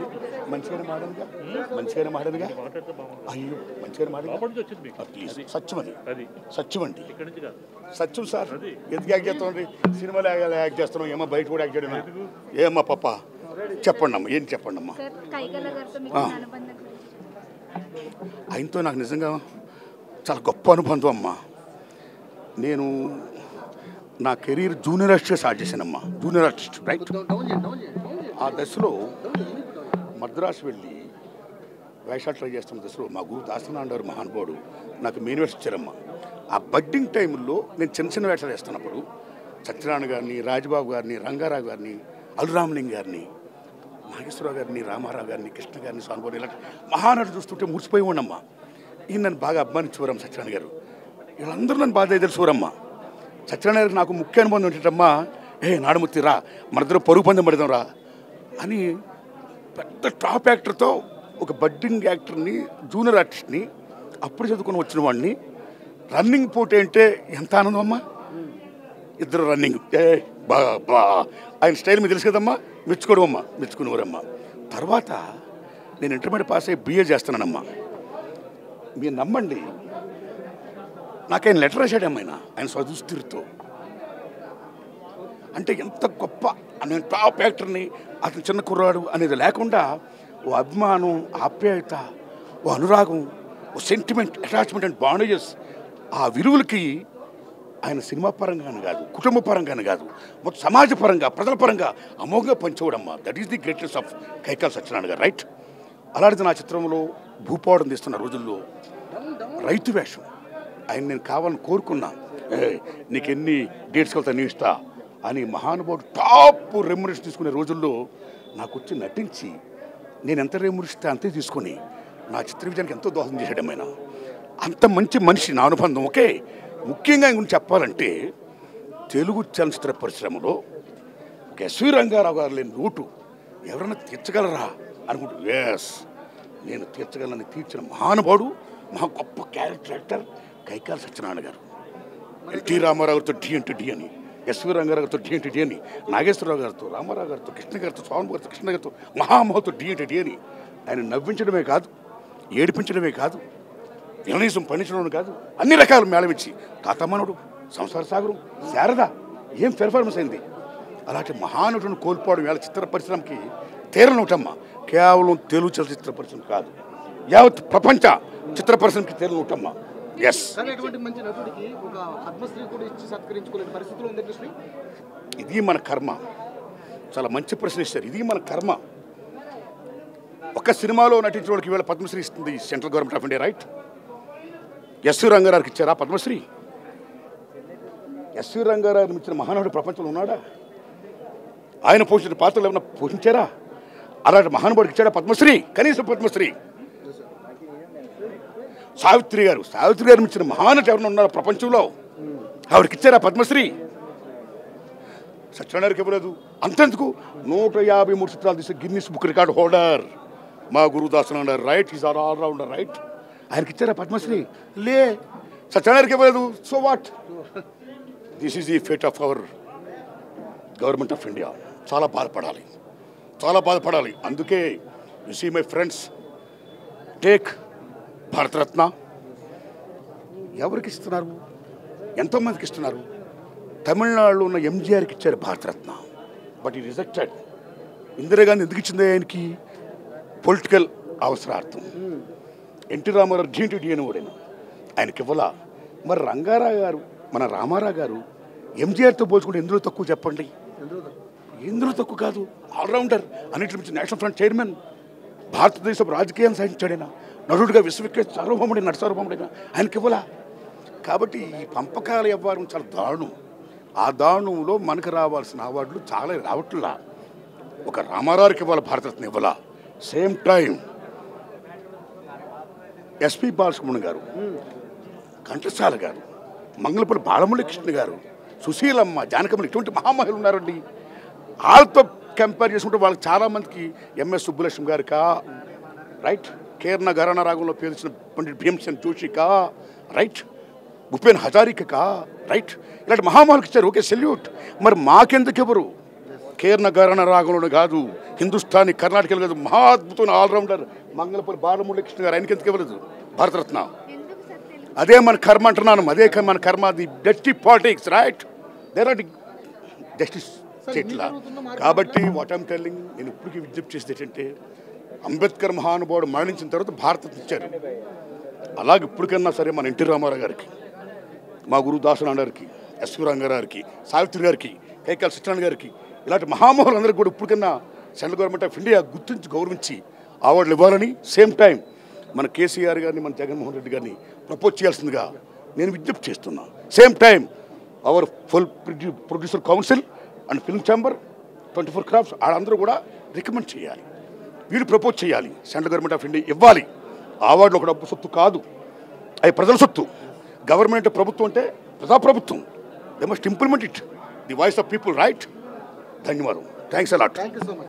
మంచిగానే మాడనుగా మంచిగానే మాడనుగా మాట్లాడితే బాగుంటుంది అయ్యో మంచిగానే మాడనుగా లోపల నుంచి వచ్చింది మీకు ప్లీజ్ సత్యం అది అది సత్యం అండి ఇక్కడి నుంచి కాదు సత్యం సార్ అది. ఎందుకు యాక్ట్ చేస్తామండి సినిమాలో యాక్ట్ చేస్తున్నాం ఏమో బయట కూడా యాక్ట్ చేయడం ఏమ్మా పప్ప చెప్పండి అమ్మా ఏం చెప్పండి అమ్మా సార్ కైగల గారితో మీకు ఆ. ఉన్న అనుబంధం గురించి ఆయనతో నాకు నిజంగా చాలా గొప్ప అనుబంధం అమ్మా నేను నా కెరీర్ జూనియర్ ఆర్టిస్ట్ స్టార్ట్ చేశానమ్మా జూనియర్ ఆర్టిస్ట్ రైట్ ఆ దశలో మద్రాసు వెళ్ళి వేషాలు ట్రై చేస్తున్న దశలో మా గురు దాసనాండారు మహానుభావుడు నాకు మెయిన్ వేషం ఇచ్చారమ్మా ఆ బడ్డింగ్ టైంలో నేను చిన్న చిన్న వేషాలు వేస్తున్నప్పుడు సత్యనారాయణ గారిని రాజబాబు గారిని రంగారావు గారిని అల్లురామలింగ్ గారిని నాగేశ్వరరావు గారిని రామారావు గారిని కృష్ణ గారిని స్వామివారిని ఇలాంటి మహానటులు చూస్తుంటే మురిసిపోయి ఉండమ్మా ఈయన నన్ను బాగా అభిమానించేవారమ్మ సత్యనారాయణ గారు వీళ్ళందరూ నన్ను బాగా తెలుసుకోరమ్మా సత్యనారాయణ గారికి నాకు ముఖ్య అనుబంధం ఏంటంటమ్మా ఏ నాడుముత్తి రా మన ఇద్దరు పరుగు పందెం పడదాం రా అని పెద్ద టాప్ యాక్టర్తో ఒక బడ్డింగ్ యాక్టర్ని జూనియర్ ఆర్టిస్ట్ని అప్పుడు చదువుకొని వచ్చిన వాడిని రన్నింగ్ పోటీ అంటే ఎంత ఆనందం అమ్మా ఇద్దరు రన్నింగ్ ఏ బా బా ఆయన స్టైల్ మీకు తెలుసు కదమ్మా మెచ్చుకోవడం అమ్మా మెచ్చుకునేవారమ్మా తర్వాత నేను ఇంటర్మీడియట్ పాస్ అయ్యి బిఏ చేస్తున్నానమ్మా మీరు నమ్మండి నాకు ఆయన లెటర్ రాశాడమ్మా ఆయన ఆయన స్వదుస్థిరితో అంటే ఎంత గొప్ప నేను టాప్ యాక్టర్ని అతను చిన్న కుర్రాడు అనేది లేకుండా ఓ అభిమానం ఆప్యాయత ఓ అనురాగం ఓ సెంటిమెంట్ అటాచ్మెంట్ అండ్ బాండేజెస్ ఆ విలువలకి ఆయన సినిమా పరంగానే కాదు కుటుంబ పరంగానే కాదు మొత్తం సమాజ పరంగా ప్రజల పరంగా అమోఘంగా పంచవడమ్మా that is the greatest of Kaikala Satyanarayana garu right అలాంటిది నా చిత్రంలో భూపావడం తీస్తున్న రోజుల్లో రైతు వేషం ఆయన నేను కావాలని కోరుకున్నా ఏ నీకు ఎన్ని డేట్స్ వెళ్తా నీ ఇస్తా అని మహానుభావుడు టాప్ రెమ్యురేషన్ తీసుకునే రోజుల్లో నాకు వచ్చి నటించి నేను ఎంత రెమ్యురేస్తే అంతే తీసుకొని నా చిత్ర విజయానికి ఎంతో దోహదం చేశాడు ఆయన అంత మంచి మనిషి నా అనుబంధం ఓకే ముఖ్యంగా ఆయన గురించి చెప్పాలంటే తెలుగు చలనచిత్ర పరిశ్రమలో ఒక ఎస్వి రంగారావు గారు లేని లోటు ఎవరైనా తీర్చగలరా అనుకుంటూ ఎస్ నేను తీర్చగలని తీర్చిన మహానుభావుడు మహా గొప్ప క్యారెక్టర్ యాక్టర్ కైకాల సత్యనారాయణ గారు ఎన్టీ రామారావు గారితో డి అంటే డి అని ఎస్వి రంగారావు గారితో డి అంటే డి అని నాగేశ్వరరావు గారితో రామారావు గారితో కృష్ణ గారితో స్వామి గారితో కృష్ణ గారితో మహామహుతో డి అంటే డి అని ఆయన నవ్వించడమే కాదు ఏడిపించడమే కాదు విననీసం పండించడం కాదు అన్ని రకాల మేళమిచ్చి తాతమ్మనుడు సంసార సాగరం శారద ఏం పెర్ఫార్మెన్స్ అయింది అలాంటి మహానటుని కోల్పోవడం వేళ చిత్ర పరిశ్రమకి తీరనోటమ్మ కేవలం తెలుగు చలచిత్ర పరిశ్రమ కాదు యావత్ ప్రపంచ చిత్ర పరిశ్రమకి తీరనోటమ్మ ఎస్ కానీ అటువంటి మంచి నటుడికి ఒక పద్మశ్రీ కూడా ఇచ్చి సత్కరించుకోలేని పరిస్థితులు ఉంది కృష్ణ ఇది మన కర్మ చాలా మంచి ప్రశ్న ఇస్తారు ఇది మన కర్మ ఒక సినిమాలో నటించిన వాడికి ఇవాళ పద్మశ్రీ ఇస్తుంది central government of India right S V రంగారావుకి ఇచ్చారా పద్మశ్రీ ఎస్వి రంగారావు ఇచ్చిన మహానటుడు ప్రపంచంలో ఉన్నాడా ఆయన పోషించిన పాత్రలు ఏమైనా పోషించారా అలాంటి మహానుభావుడికి ఇచ్చాడా పద్మశ్రీ కనీసం పద్మశ్రీ సావిత్రి గారు సావిత్రి గారు ఇచ్చిన మహానటి ఎవరైనా ఉన్నారా ప్రపంచంలో ఆవిడకి ఇచ్చారా పద్మశ్రీ సత్యనారాయణకి ఇవ్వలేదు అంతెందుకు నూట యాభై మూడు చిత్రాలు తీసే గిన్నిస్ బుక్ రికార్డ్ హోల్డర్ మా గురుదాసన్ అన్నారు right is are all rounder right ఆయనకి ఇచ్చారా పద్మశ్రీ లే సత్యనారాయణకి ఇవ్వలేదు so what this is the fate of our government of India చాలా బాధపడాలి చాలా బాధపడాలి అందుకే you see my friends take Bharat Ratna ఎవరికి ఇస్తున్నారు ఎంతోమందికి ఇస్తున్నారు తమిళనాడులో ఉన్న ఎంజీఆర్కి ఇచ్చారు భారతరత్న బట్ ఈ రిజెక్టెడ్ ఇందిరాగాంధీ ఎందుకు ఇచ్చింది ఆయనకి పొలిటికల్ అవసరార్థం ఎన్టీ రామారావు జీంటి డిఎన్ ఓడిన ఆయనకి ఇవ్వాల మరి రంగారావు గారు మన రామారావు గారు ఎంజీఆర్తో పోల్చుకుంటే ఎందులో తక్కువ చెప్పండి ఎందులో తక్కువ కాదు ఆల్రౌండర్ అన్నింటి నుంచి నేషనల్ ఫ్రంట్ చైర్మన్ భారతదేశం రాజకీయాన్ని సాధించాడైనా నటుడిగా విశ్వవిఖ్యాత సార్వభౌముడైన నట సార్వభౌముడైన ఆయనకి ఇవ్వాలా కాబట్టి ఈ పంపకాల వ్యవహారం చాలా దారుణం ఆ దారుణంలో మనకు రావాల్సిన అవార్డులు చాలా రావట్లా ఒక రామారావుకి ఇవ్వాలి భారతరత్న ఇవ్వాలా సేమ్ టైం ఎస్పి బాలసుబ్రహ్మణ్యం గారు ఘంటసాల గారు మంగళపల్లి బాలమురళి కృష్ణ గారు సుశీలమ్మ జానకమ్మ ఇటువంటి మహామహిళలు ఉన్నారండి వాళ్ళతో కంపేర్ చేసుకుంటే వాళ్ళకి చాలామందికి ఎంఎస్ సుబ్బలక్ష్మి గారికా రైట్ కేరళ ఘరానా రాగంలో పేర్చిన పండిట్ భీమసేన్ జోషికా రైట్ భూపేన్ హజారికకా రైట్ ఇలాంటి మహామహులకు ఇచ్చారు ఓకే సెల్యూట్ మరి మాకెందుకు ఎవరు కేరళ గరణ రాగంలో కాదు హిందుస్థానీ కర్ణాటకలో కాదు మహా అద్భుతమైన ఆల్రౌండర్ మంగళపూరి బాలమురళి కృష్ణ గారు ఆయనకి ఎందుకు ఇవ్వలేదు భారతరత్న ఎందుకు సార్ తెలుగు అదే మన కర్మ అంటున్నాను అదే క- మన కర్మ the dusty politics right there are justice చెట్ల కాబట్టి వాట్ ఐమ్ టెల్లింగ్ నేను ఇప్పటికీ విజ్ఞప్తి చేసేది ఏంటంటే అంబేద్కర్ మహానుభావుడు మరణించిన తర్వాత భారత ఇచ్చారు అలాగే ఇప్పటికన్నా సరే మన ఎన్టీ రామారావు గారికి మా గురువు దాసనారాయణ గారికి ఎస్వి రంగారావు గారికి సావిత్రి గారికి కైకాల సత్యనారాయణ గారికి ఇలాంటి మహామహులందరికీ కూడా ఇప్పటికన్నా సెంట్రల్ గవర్నమెంట్ ఆఫ్ ఇండియా గుర్తించి గౌరవించి అవార్డులు ఇవ్వాలని సేమ్ టైం మన కేసీఆర్ గారిని మన జగన్మోహన్ రెడ్డి గారిని ప్రపోజ్ చేయాల్సిందిగా నేను విజ్ఞప్తి చేస్తున్నా same time our full producer council and film chamber twenty four crafts వాళ్ళందరూ కూడా రికమెండ్ చేయాలి వీళ్ళు ప్రపోజ్ చేయాలి సెంట్రల్ గవర్నమెంట్ ఆఫ్ ఇండియా ఇవ్వాలి ఆ అవార్డులు ఒక డబ్బు సొత్తు కాదు అవి ప్రజల సొత్తు గవర్నమెంట్ ప్రభుత్వం అంటే ప్రజాప్రభుత్వం they must implement it the voice of people right ధన్యవాదం thanks a lot thank you so much